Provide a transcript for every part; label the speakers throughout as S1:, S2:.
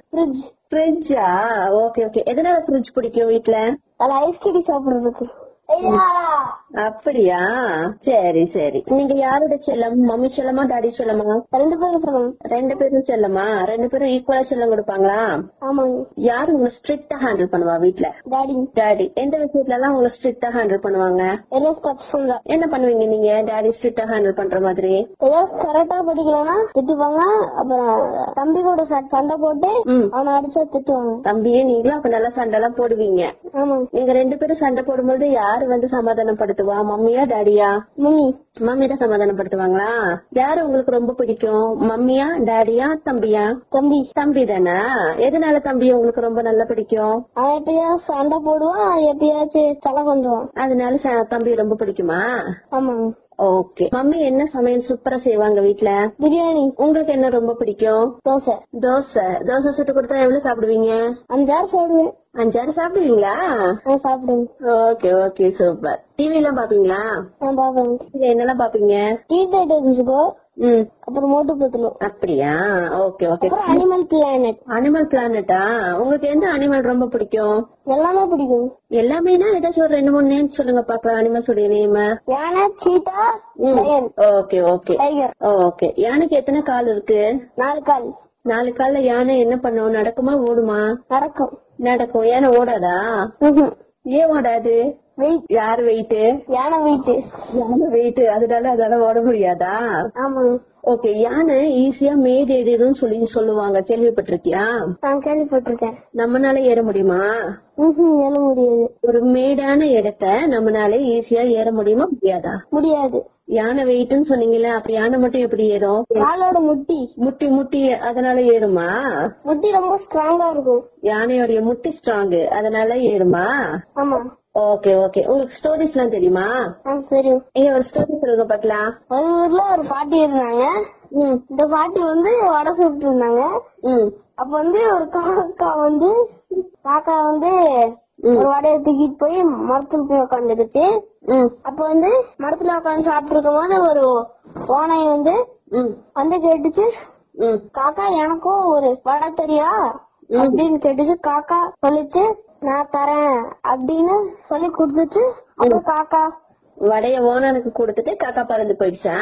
S1: Fridge
S2: ஃப்ரிட்ஜா okay okay எதனால fridge பிடிக்கும் வீட்ல
S1: அதுல ஐஸ் கட்டி சாப்பிடுறதுக்கு
S2: அப்படியா சரி சரி நீங்க யாரோட செல்லம் மம்மி செல்லமா டாடி செல்லமா
S1: ரெண்டு பேரும் சொல்லணும்
S2: ரெண்டு பேரும் செல்லமா ரெண்டு பேரும் ஈக்குவலா செல்லம் கொடுப்பாங்களா
S1: ஆமாங்க
S2: யாரு உங்களை ஸ்ட்ரிக்டா ஹேண்டில் பண்ணுவா வீட்ல
S1: டாடி
S2: டாடி எந்த விஷயத்துல எல்லாம் உங்களை ஸ்ட்ரிக்டா ஹேண்டில் பண்ணுவாங்க
S1: எல்லாம் ஸ்டெப்ஸ் தான்
S2: என்ன பண்ணுவீங்க நீங்க டாடி ஸ்ட்ரிக்டா ஹேண்டில் பண்ற மாதிரி
S1: ஏதாவது கரெக்டா படிக்கலன்னா திட்டுவாங்க அப்புறம் தம்பி கூட ச- சண்டை போட்டு
S2: ம்.
S1: அவனை அடிச்சா திட்டுவாங்க
S2: தம்பியே நீங்களும் அப்ப நல்லா சண்டை எல்லாம் போடுவீங்க
S1: ஆமாங்க
S2: நீங்க ரெண்டு பேரும் சண்டை போடும்போது யாரு வந்து சமாதானப்படுத்துவா மம்மியா டாடியா
S1: மம்மி
S2: மம்மி தான் சமாதானப்படுத்துவாங்களா யாரு உங்களுக்கு ரொம்ப பிடிக்கும் மம்மியா டாடியா தம்பியா
S1: தம்பி
S2: தம்பி தானா எதனால தம்பி உங்களுக்கு ரொம்ப நல்லா பிடிக்கும்
S1: அவன் எப்பயாச்சும் சண்டை போடுவான் எப்பயாச்சும் தலை கொஞ்சுவான்
S2: அதனால ச- தம்பி ரொம்ப பிடிக்குமா
S1: ஆமாங்க
S2: ஓகே மம்மி என்ன சமையல் சூப்பரா செய்வாங்க வீட்ல
S1: பிரியாணி
S2: உங்களுக்கு என்ன ரொம்ப பிடிக்கும்
S1: தோசை
S2: தோசை தோசை சுட்டு கொடுத்தா எவ்வளவு சாப்பிடுவீங்க
S1: அஞ்சாறு சாப்பிடுவேன்
S2: அஞ்சாறு சாப்பிடுவீங்களா
S1: நான் சாப்பிடுவேன்
S2: ஓகே ஓகே சூப்பர் டிவி எல்லாம் பாப்பீங்களா
S1: நான் பாப்பேன்
S2: இது என்னெல்லாம் பாப்பீங்க
S1: டீ டைட் இருந்துச்சுக்கோ
S2: ம்
S1: அப்புறம் மோட்டு பத்துலும்
S2: அப்படியா ஓகே ஓகே
S1: அப்புறம் அனிமல் பிளானட்
S2: அனிமல் பிளானட்டா உங்களுக்கு எந்த அனிமல் ரொம்ப பிடிக்கும்
S1: எல்லாமே பிடிக்கும்
S2: எல்லாமேனா ஏதாச்சும் ஒரு ரெண்டு மூணு நேம் சொல்லுங்க பாப்பா அனிமல்ஸ் உடைய நேம்
S1: யானை cheetah lion
S2: okay okay
S1: tiger
S2: okay யானைக்கு எத்தனை கால் இருக்கு
S1: நாலு கால்
S2: நாலு கால்ல யானை என்ன பண்ணும் நடக்குமா ஓடுமா
S1: நடக்கும்
S2: நடக்கும் யானை ஓடாதா ஏன் ஓடாது
S1: வெயிட்
S2: யார் வெயிட்
S1: யானை வெயிட்
S2: யானை வெயிட் அதனால அதால ஓட முடியாதா
S1: ஆமாங்க
S2: ஓகே யானை ஈஸியா மேடு ஏறிடும் சொல்லி சொல்லுவாங்க கேள்விப்பட்டிருக்கியா
S1: நான் கேள்விப்பட்டிருக்கேன்
S2: நம்மனால ஏற முடியுமா
S1: ம்ஹும், ஏற முடியாது
S2: ஒரு மேடான இடத்த நம்மனால ஈஸியா ஏற முடியுமா முடியாதா
S1: முடியாது
S2: யானை வெயிட்னு சொன்னீங்கல்ல அப்ப யானை மட்டும் எப்படி ஏறும்
S1: காலோட முட்டி
S2: முட்டி முட்டி அதனால ஏறுமா
S1: முட்டி ரொம்ப ஸ்ட்ராங்கா இருக்கும்
S2: யானையோடைய முட்டி ஸ்ட்ராங் அதனால ஏறுமா
S1: ஆமா
S2: ஓகே ஓகே உங்களுக்கு ஸ்டோரிஸ் எல்லாம் தெரியுமா
S1: ஆ சரி
S2: ஏ ஒரு ஸ்டோரி சொல்லுங்க பாக்கலாம்
S1: ஒரு ஊர்ல ஒரு பாட்டி இருந்தாங்க
S2: ம்
S1: இந்த பாட்டி வந்து வடை சுட்டு இருந்தாங்க
S2: ம்
S1: அப்ப வந்து ஒரு காக்கா வந்து காக்கா வந்து ஒரு வடையை தூக்கிட்டு போய் மரத்துல போய் உட்காந்துருச்சு
S2: ம்
S1: அப்ப வந்து மரத்துல உட்காந்து சாப்பிட்டு இருக்கும் போது ஒரு ஓனை வந்து
S2: ம்
S1: வந்து கேட்டுச்சு
S2: ம்
S1: காக்கா எனக்கும் ஒரு வடை தெரியா அப்படின்னு கேட்டுச்சு காக்கா சொல்லிச்சு நான் தரேன் அப்படின்னு சொல்லி கொடுத்துச்சு அப்புறம் காக்கா
S2: வடைய ஓனனுக்கு கொடுத்துட்டு காக்கா பறந்து போயிடுச்சா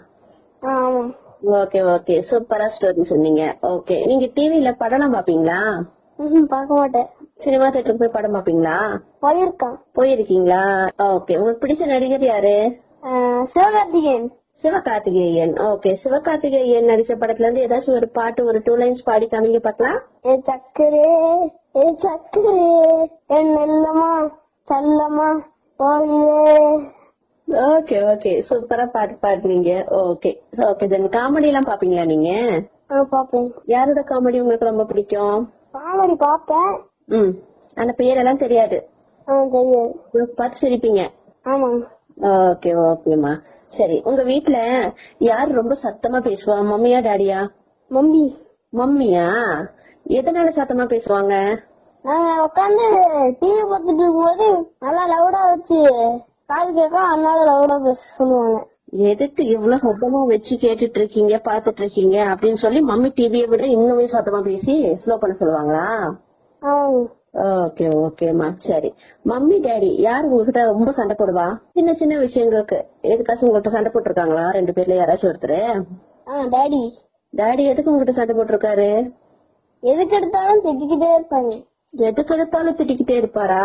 S1: ஆமா
S2: ஓகே ஓகே சூப்பரா ஸ்டோரி சொன்னீங்க ஓகே நீங்க டிவில படம் பாப்பீங்களா
S1: ம்ஹும், பார்க்க மாட்டேன்
S2: சினிமா தேட்டருக்கு போய் படம் பாப்பீங்களா
S1: போயிருக்கான்
S2: போயிருக்கீங்களா ஓகே உங்களுக்கு பிடிச்ச நடிகர் யாரு
S1: ஆஹ் சிவகார்த்திகேயன்
S2: சிவகார்த்திகேயன் ஓகே சிவகார்த்திகேயன் நடிச்ச படத்துல இருந்து ஏதாச்சும் ஒரு பாட்டு ஒரு டூ லைன்ஸ் பாடி காமிங்க பாக்கலாம்
S1: ஏ சக்கரே ஏ சக்கரே என் நெல்லமா சல்லமா போலியே
S2: ஓகே ஓகே சூப்பரா பாட்டு பாடுறீங்க ஓகே ஓகே தென் காமெடி எல்லாம் பாப்பீங்களா நீங்க
S1: ஆ பாப்பேன்
S2: யாரோட காமெடி உங்களுக்கு ரொம்ப பிடிக்கும்
S1: காமெடி பாப்பேன்
S2: ம் அந்த பேரெல்லாம் தெரியாது
S1: ஆ தெரியாது
S2: உங்களுக்கு பார்த்து சிரிப்பீங்க
S1: ஆமாங்க
S2: ஓகே ஓகேமா சரி உங்க வீட்ல யார் ரொம்ப சத்தமா பேசுவா மம்மியா டாடியா
S1: மம்மி
S2: மம்மியா எதனால சத்தமா பேசுவாங்க
S1: நாங்க உட்காந்து டிவி பார்த்துட்டு இருக்கும்போது நல்லா லவுடா வச்சு காது கேட்கும் அதனால லவுடா பேச சொல்லுவாங்க
S2: எதுக்கு இவ்வளவு சத்தமா வச்சு கேட்டுட்டு இருக்கீங்க பாத்துட்டு இருக்கீங்க அப்படின்னு சொல்லி மம்மி டிவியை விட இன்னுமே சத்தமா பேசி ஸ்லோ பண்ண சொல்லுவாங்களா
S1: ஆமாங்க
S2: ஓகே ஓகேமா சரி மம்மி டாடி யார் உங்ககிட்ட ரொம்ப சண்டை போடுவா சின்ன சின்ன விஷயங்களுக்கு எதுக்காச்சும் உங்ககிட்ட சண்டை போட்டிருக்காங்களா ரெண்டு பேர்ல யாராச்சும் ஒருத்தர்
S1: ஆ டாடி
S2: டாடி எதுக்கு உங்ககிட்ட சண்டை போட்டிருக்காரு
S1: எதுக்கு எடுத்தாலும் திட்டிக்கிட்டே இருப்பாங்க
S2: எதுக்கு எடுத்தாலும் திட்டிக்கிட்டே இருப்பாரா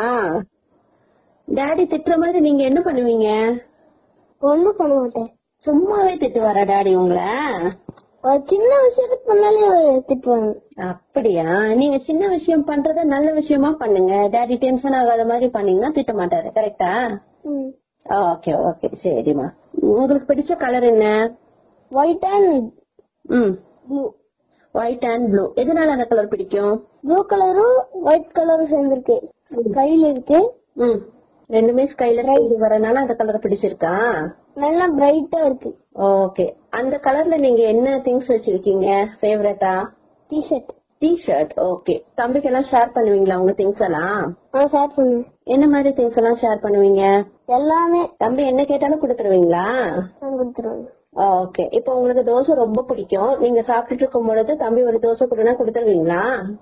S2: டாடி திட்டுற மாதிரி நீங்க என்ன பண்ணுவீங்க
S1: ஒண்ணும் பண்ண மாட்டேன்
S2: சும்மாவே திட்டுவாரா டாடி உங்களை
S1: ஒரு சின்ன விஷயத்துக்கு முன்னாலே திட்டுவாங்க
S2: அப்படியா நீங்க சின்ன விஷயம் பண்றத நல்ல விஷயமா பண்ணுங்க டாடி டென்ஷன் ஆகாத மாதிரி பண்ணீங்கன்னா திட்ட மாட்டாரு கரெக்டா
S1: ம்
S2: ஓகே ஓகே சரிம்மா உங்களுக்கு பிடிச்ச கலர் என்ன
S1: white and
S2: hmm
S1: blue
S2: white and blue எதனால அந்த கலர் பிடிக்கும்
S1: ப்ளூ கலரும் ஒயிட் கலரும் சேர்ந்திருக்கு கையில இருக்கு
S2: ம் ரெண்டுமே ஸ்கைல இது வரனால அந்த கலர் பிடிச்சிருக்கா
S1: நல்லா பிரைட்டா இருக்கு
S2: ஓகே அந்த கலர்ல நீங்க என்ன திங்ஸ் வச்சிருக்கீங்க ஃபேவரட்டா
S1: டிஷர்ட்
S2: டி-ஷர்ட் ஓகே தம்பிக்கு எல்லாம் ஷேர் பண்ணுவீங்களா உங்க திங்ஸ் எல்லாம்
S1: நான் ஷேர் பண்ணுவேன்
S2: என்ன மாதிரி திங்ஸ் எல்லாம் ஷேர் பண்ணுவீங்க
S1: எல்லாமே
S2: தம்பி என்ன கேட்டாலும் கொடுத்துருவீங்களா
S1: நான் கொடுத்துருவேன்
S2: ஓகே இப்போ உங்களுக்கு தோசை ரொம்ப பிடிக்கும் நீங்க சாப்பிட்டுட்டு இருக்கும் பொழுது தம்பி ஒரு தோசை கொடுனா கொடுத்துருவீங்களா